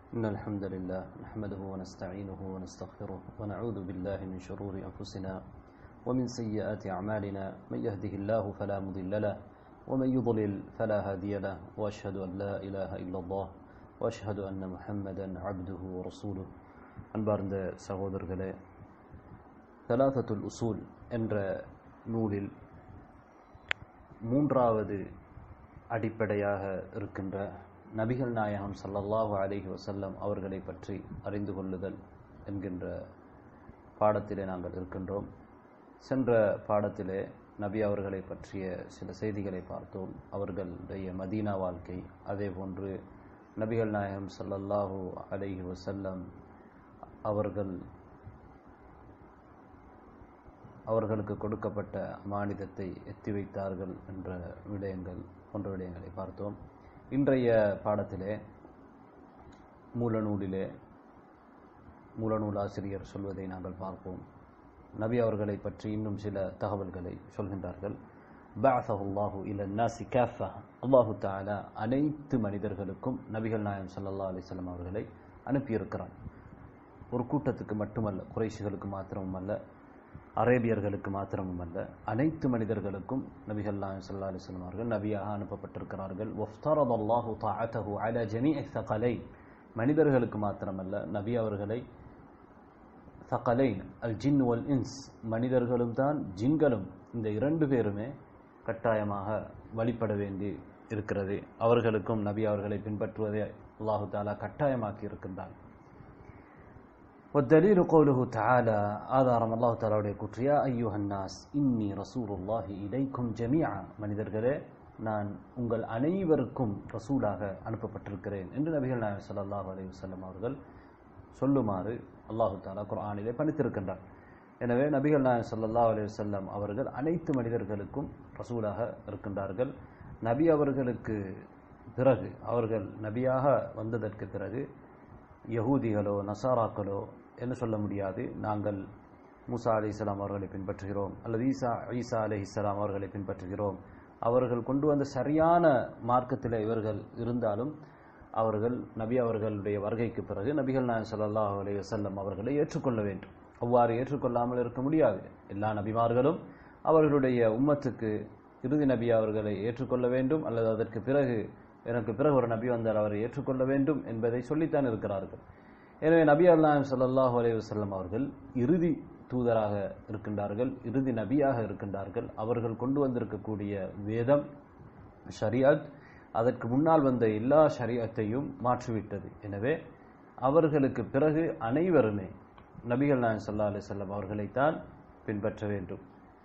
إن الحمد لله نحمده ونستعينه ونستغفره ونعوذ بالله من شرور أنفسنا ومن سيئات أعمالنا من يهده الله فلا مضل له ومن يضلل فلا هادي له وأشهد أن لا إله إلا الله وأشهد أن محمدا عبده ورسوله அன்பார்ந்த சகோதரர்களே தலாதத்துல் உசூல் என்ற நூலில் மூன்றாவது அடிப்படையாக இருக்கின்ற நபிகள் நாயகம் ஸல்லல்லாஹு அலைஹி வஸல்லம் அவர்களை பற்றி அறிந்து கொள்ளுதல் என்கின்ற பாடத்திலே நாங்கள் இருக்கின்றோம் சென்ற பாடத்திலே நபி அவர்களை பற்றிய சில செய்திகளை பார்த்தோம் அவர்களுடைய மதீனா வாழ்க்கை அதே போன்று நபிகள் நாயகம் ஸல்லல்லாஹு அலைஹி வஸல்லம் அவர்கள் அவர்களுக்கு கொடுக்கப்பட்ட அமானிதத்தை எத்தி வைத்தார்கள் என்ற விடயங்கள் போன்ற விடயங்களை பார்த்தோம் இன்றைய பாடத்திலே மூலநூலிலே மூலநூல் ஆசிரியர் சொல்வதை நாங்கள் பார்ப்போம் நபி அவர்களை பற்றி இன்னும் சில தகவல்களை சொல்கின்றார்கள் பாசஹுல்லாஹு இல நாசி கேஃபா அல்லாஹு தாலா அனைத்து மனிதர்களுக்கும் நபிகள் நாயம் சல்லா அலிஸ்லாம் அவர்களை அனுப்பியிருக்கிறான் ஒரு கூட்டத்துக்கு மட்டுமல்ல குறைஷிகளுக்கு மாத்திரமும் அல்ல அரேபியர்களுக்கு மாத்திரமும் அல்ல அனைத்து மனிதர்களுக்கும் நபிகள் நாயம் சல்லா அலிஸ்லாம் அவர்கள் நபியாக அனுப்பப்பட்டிருக்கிறார்கள் ஒஃப்தாரத் அல்லாஹு தாத்தஹு அல ஜமீ சகலை மனிதர்களுக்கு மாத்திரமல்ல நபி அவர்களை சகலைன் அல் ஜின் வல் இன்ஸ் மனிதர்களும் தான் ஜின்களும் இந்த இரண்டு பேருமே கட்டாயமாக வழிபட வேண்டி இருக்கிறது அவர்களுக்கும் நபி அவர்களை பின்பற்றுவதை அல்லாஹு தாலா கட்டாயமாக்கி இருக்கின்றான் والدليل قوله تعالى ஆதாரம் அல்லாஹு தாலாவுடைய கூற்று யா ஐயுஹன் நாஸ் இன்னி ரசூலுல்லாஹி இலைக்கும் ஜமீஆ மனிதர்களே நான் உங்கள் அனைவருக்கும் ரசூலாக அனுப்பப்பட்டிருக்கிறேன் என்று நபிகள் நாயகம் ஸல்லல்லாஹு அலைஹி வஸல்லம் அவர்கள் சொல்லுமாறு அல்லாஹு தாலா குர்ஆனிலே பணித்திருக்கின்றார் எனவே நபிகள் நாயகம் ஸல்லல்லாஹு அலைஹி வஸல்லம் அவர்கள் அனைத்து மனிதர்களுக்கும் ரசூலாக இருக்கின்றார்கள் நபி அவர்களுக்கு பிறகு அவர்கள் நபியாக வந்ததற்கு பிறகு யகூதிகளோ நசாராக்களோ என்று சொல்ல முடியாது நாங்கள் மூசா அலி இஸ்லாம் அவர்களை பின்பற்றுகிறோம் அல்லது ஈசா ஈசா அலி இஸ்லாம் அவர்களை பின்பற்றுகிறோம் அவர்கள் கொண்டு வந்த சரியான மார்க்கத்தில் இவர்கள் இருந்தாலும் அவர்கள் நபி அவர்களுடைய வருகைக்கு பிறகு நபிகள் நாயன் சல்லாஹ் அலி வசல்லம் அவர்களை ஏற்றுக்கொள்ள வேண்டும் அவ்வாறு ஏற்றுக்கொள்ளாமல் இருக்க முடியாது எல்லா நபிமார்களும் அவர்களுடைய உம்மத்துக்கு இறுதி நபி அவர்களை ஏற்றுக்கொள்ள வேண்டும் அல்லது அதற்கு பிறகு எனக்கு பிறகு ஒரு நபி வந்தால் அவரை ஏற்றுக்கொள்ள வேண்டும் என்பதை சொல்லித்தான் இருக்கிறார்கள் எனவே நபி அல்லாஹ் சல்லாஹூ அலி வசல்லம் அவர்கள் இறுதி தூதராக இருக்கின்றார்கள் இறுதி நபியாக இருக்கின்றார்கள் அவர்கள் கொண்டு வந்திருக்கக்கூடிய வேதம் ஷரியாத் அதற்கு முன்னால் வந்த எல்லா ஷரியத்தையும் மாற்றிவிட்டது எனவே அவர்களுக்கு பிறகு அனைவருமே நபிகள் நாயன் சல்லா அலி செல்லம் அவர்களைத்தான் பின்பற்ற வேண்டும்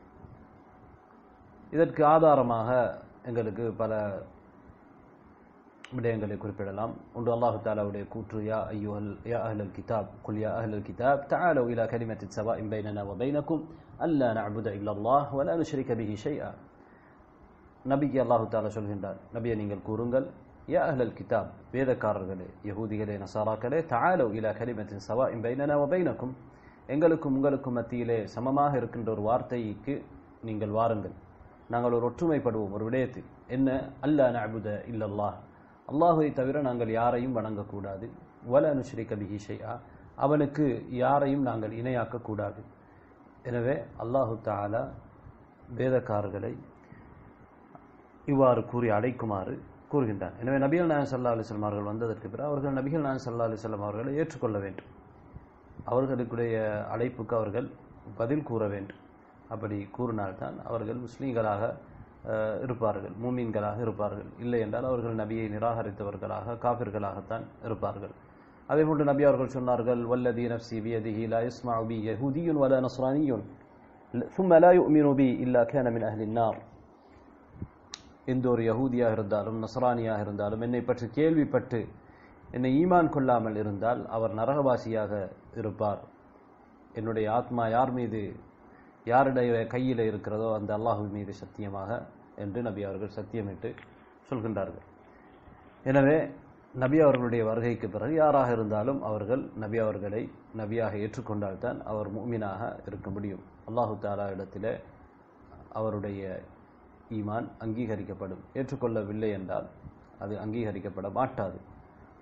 இதற்கு ஆதாரமாக எங்களுக்கு பல விடயங்களை குறிப்பிடலாம் ஒன்று அல்லாஹு தாலாவுடைய கூற்று யா ஐயோஹல் யா அஹ்லல் கிதாப் குல் யா அஹ்லல் கிதாப் تعالوا إلى كلمة سواء بيننا وبينكم ألا نعبد إلا الله ولا نشرك به شيئا நபிக்கு அல்லாஹு தாலா சொல்கின்றார் நபியை நீங்கள் கூறுங்கள் யா அஹ்லல் கிதாப் வேதக்காரர்களே யகூதிகளே நசாராக்களே تعالوا إلى كلمة سواء بيننا وبينكم எங்களுக்கும் உங்களுக்கும் மத்தியிலே சமமாக இருக்கின்ற ஒரு வார்த்தைக்கு நீங்கள் வாருங்கள் நாங்கள் ஒரு ஒற்றுமைப்படுவோம் ஒரு விடயத்தில் என்ன அல்லா நஅபுத இல்லல்லாஹ் அல்லாஹுவை தவிர நாங்கள் யாரையும் வணங்கக்கூடாது வல அனுஷ்ரிக பிஹி ஷைஆ அவனுக்கு யாரையும் நாங்கள் இணையாக்கக்கூடாது எனவே அல்லாஹு தாலா வேதக்காரர்களை இவ்வாறு கூறி அழைக்குமாறு கூறுகின்றான் எனவே நபிகள் நாயன் சல்லா அலிஸ்லாம் அவர்கள் வந்ததற்கு பிறகு அவர்கள் நபிகள் நாயன் சல்லா அலிஸ்லாம் அவர்களை ஏற்றுக்கொள்ள வேண்டும் அவர்களுக்குடைய அழைப்புக்கு அவர்கள் பதில் கூற வேண்டும் அப்படி கூறினால்தான் அவர்கள் முஸ்லீம்களாக இருப்பார்கள் மூமீன்களாக இருப்பார்கள் இல்லை என்றால் அவர்கள் நபியை நிராகரித்தவர்களாக காபிர்களாகத்தான் இருப்பார்கள் அதே போன்று நபி அவர்கள் சொன்னார்கள் வல்லதி நப்சி பியதிஹி லா யஸ்மஉ பி யஹூதியுன் வலா நஸ்ரானியுன் ثم لا يؤمن بي إلا كان من أهل النار எந்த ஒரு யகூதியாக இருந்தாலும் நசரானியாக இருந்தாலும் என்னை பற்றி கேள்விப்பட்டு என்னை ஈமான் கொள்ளாமல் இருந்தால் அவர் நரகவாசியாக இருப்பார் என்னுடைய ஆத்மா யார் மீது யாருடைய கையில் இருக்கிறதோ அந்த அல்லாஹு மீது சத்தியமாக என்று நபி அவர்கள் சத்தியமிட்டு சொல்கின்றார்கள் எனவே நபி அவர்களுடைய வருகைக்கு பிறகு யாராக இருந்தாலும் அவர்கள் நபி அவர்களை நபியாக ஏற்றுக்கொண்டால்தான் அவர் மூமினாக இருக்க முடியும் அல்லாஹு தாலா இடத்திலே அவருடைய ஈமான் அங்கீகரிக்கப்படும் ஏற்றுக்கொள்ளவில்லை என்றால் அது அங்கீகரிக்கப்பட மாட்டாது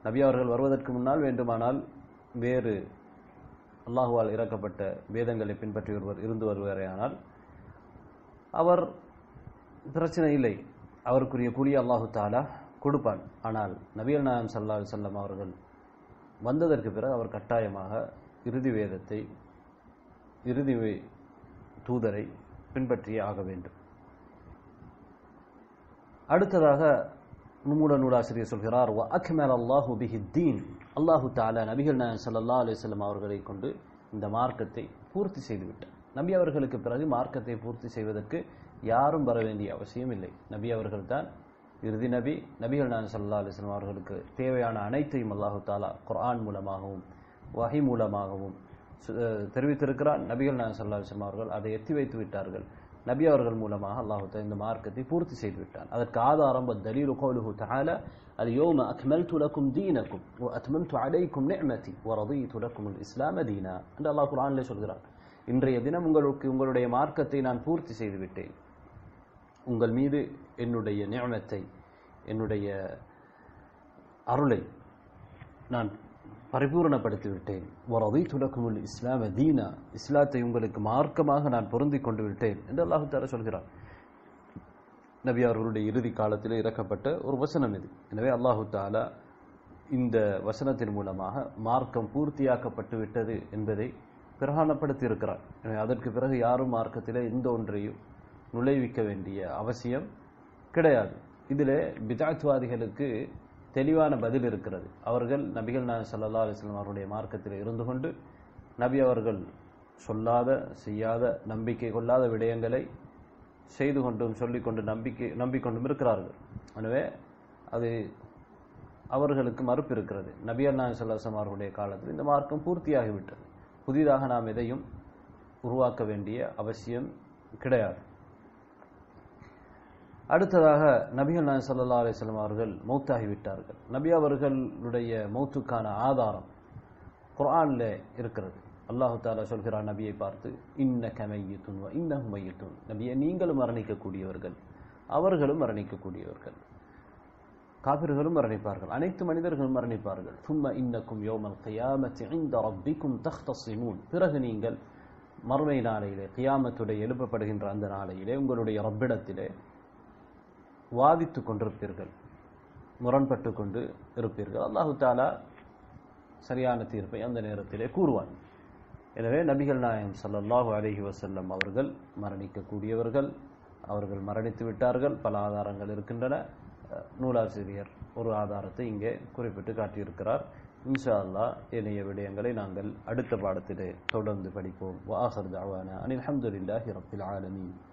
நபி அவர்கள் வருவதற்கு முன்னால் வேண்டுமானால் வேறு அல்லாஹுவால் இறக்கப்பட்ட வேதங்களை பின்பற்றி ஒருவர் இருந்து வருவாரேயானால் அவர் பிரச்சனை இல்லை அவருக்குரிய கூலியை அல்லாஹு தாலா கொடுப்பான் ஆனால் நபிகள் நாயம் சல்லா செல்லம் அவர்கள் வந்ததற்கு பிறகு அவர் கட்டாயமாக இறுதி வேதத்தை இறுதி வே- தூதரை பின்பற்றியே ஆக வேண்டும் அடுத்ததாக நுமூட நூலாசிரியர் சொல்கிறார் வ அக்மல் அல்லாஹு பிஹி தீன் அல்லாஹு தாலா நபிகள் நாயகம் ஸல்லல்லாஹு அலைஹி வஸல்லம் அவர்களை கொண்டு இந்த மார்க்கத்தை பூர்த்தி செய்துவிட்டார் நபி அவர்களுக்கு பிறகு மார்க்கத்தை பூர்த்தி செய்வதற்கு யாரும் வர வேண்டிய அவசியம் இல்லை நபி அவர்கள் தான் இறுதி நபி நபிகள் நாயகம் ஸல்லல்லாஹு அலைஹி வஸல்லம் அவர்களுக்கு தேவையான அனைத்தையும் அல்லாஹு தாலா குர்ஆன் மூலமாகவும் வஹி மூலமாகவும் சு- அஹ் தெரிவித்திருக்கிறார் நபிகள் நாயகம் ஸல்லல்லாஹு அலைஹி வஸல்லம் அவர்கள் அதை எத்தி வைத்து விட்டார்கள் நபி அவர்கள் மூலமாக அல்லாஹு தஆலா இந்த மார்க்கத்தை பூர்த்தி செய்து விட்டான் அதற்கு ஆதாரம் தலீலு கௌலுஹு தஆலா اليوم أكملت لكم دينكم وأتممت عليكم نعمتي ورضيت لكم الإسلام دينا என்று அல்லாஹ் குர்ஆனிலே சொல்கிறார் இன்றைய தினம் உங்களுக்கு உங்களுடைய மார்க்கத்தை நான் பூர்த்தி செய்து விட்டேன் உங்கள் மீது என்னுடைய நியமத்தை என்னுடைய அருளை நான் பரிபூரணப்படுத்தி விட்டேன் வரதைத்து லக்குமுல் இஸ்லாம தீனா இஸ்லாத்தை உங்களுக்கு மார்க்கமாக நான் பொருந்திக் கொண்டு விட்டேன் என்று அல்லாஹு தாலா சொல்கிறார் நபி அவர்களுடைய இறுதி காலத்தில் இறக்கப்பட்ட ஒரு வசனம் இது எனவே அல்லாஹு தாலா இந்த வசனத்தின் மூலமாக மார்க்கம் பூர்த்தியாக்கப்பட்டு விட்டது என்பதை பிரகாணப்படுத்தி இருக்கிறார் எனவே அதற்கு பிறகு யாரும் மார்க்கத்திலே எந்த ஒன்றையும் நுழைவிக்க வேண்டிய அவசியம் கிடையாது இதிலே பிதாத்வாதிகளுக்கு தெளிவான பதில் இருக்கிறது அவர்கள் நபிகள் நாயகம் ஸல்லல்லாஹு அலைஹி வஸல்லம் அவருடைய மார்க்கத்தில் இருந்து கொண்டு நபி அவர்கள் சொல்லாத செய்யாத நம்பிக்கை கொள்ளாத விடயங்களை செய்து கொண்டும் சொல்லிக்கொண்டு நம்பிக்கை நம்பிக்கொண்டும் இருக்கிறார்கள் எனவே அது அவர்களுக்கு மறுப்பு இருக்கிறது நபியர் நாயகம் ஸல்லல்லாஹு அலைஹி வஸல்லம் அவர்களுடைய காலத்தில் இந்த மார்க்கம் பூர்த்தியாகிவிட்டது புதிதாக நாம் எதையும் உருவாக்க வேண்டிய அவசியம் கிடையாது அடுத்ததாக நபிகள் நாயகம் ஸல்லல்லாஹு அலைஹி வஸல்லம் அவர்கள் மௌத்தாகி விட்டார்கள் நபி அவர்களுடைய மௌத்துக்கான ஆதாரம் குர்ஆன்ல இருக்கிறது அல்லாஹு தாலா சொல்கிறார் நபியை பார்த்து இன்னக மையித்துன் வ இன்னஹும் மையித்துன் நபியை நீங்களும் மரணிக்கக்கூடியவர்கள் அவர்களும் மரணிக்கக்கூடியவர்கள் காபிர்களும் மரணிப்பார்கள் அனைத்து மனிதர்களும் மரணிப்பார்கள் சும்ம இன்னக்கும் யோமல் கியாமத்தி இந்த ரப்பிக்கும் தஹ்தஸிமூன் பிறகு நீங்கள் மறுமை நாளையிலே கியாமத்துடைய எழுப்பப்படுகின்ற அந்த நாளையிலே உங்களுடைய ரப்பிடத்திலே வாதித்துக் கொண்டிருப்பீர்கள் முரண்பட்டு கொண்டு இருப்பீர்கள் அல்லாஹு தாலா சரியான தீர்ப்பை அந்த நேரத்திலே கூறுவான் எனவே நபிகள் நாயகம் ஸல்லல்லாஹு அலைஹி வஸல்லம் அவர்கள் மரணிக்கக்கூடியவர்கள் அவர்கள் மரணித்து விட்டார்கள் பல ஆதாரங்கள் இருக்கின்றன அஹ், நூலாசிரியர் ஒரு ஆதாரத்தை இங்கே குறிப்பிட்டு காட்டியிருக்கிறார் இன்ஷா அல்லாஹ் ஏனைய விடயங்களை நாங்கள் அடுத்த பாடத்திலே தொடர்ந்து படிப்போம் வாஹர் தாவானா அனில் அல்ஹம்துலில்லாஹி ரப்பில் ஆலமீன்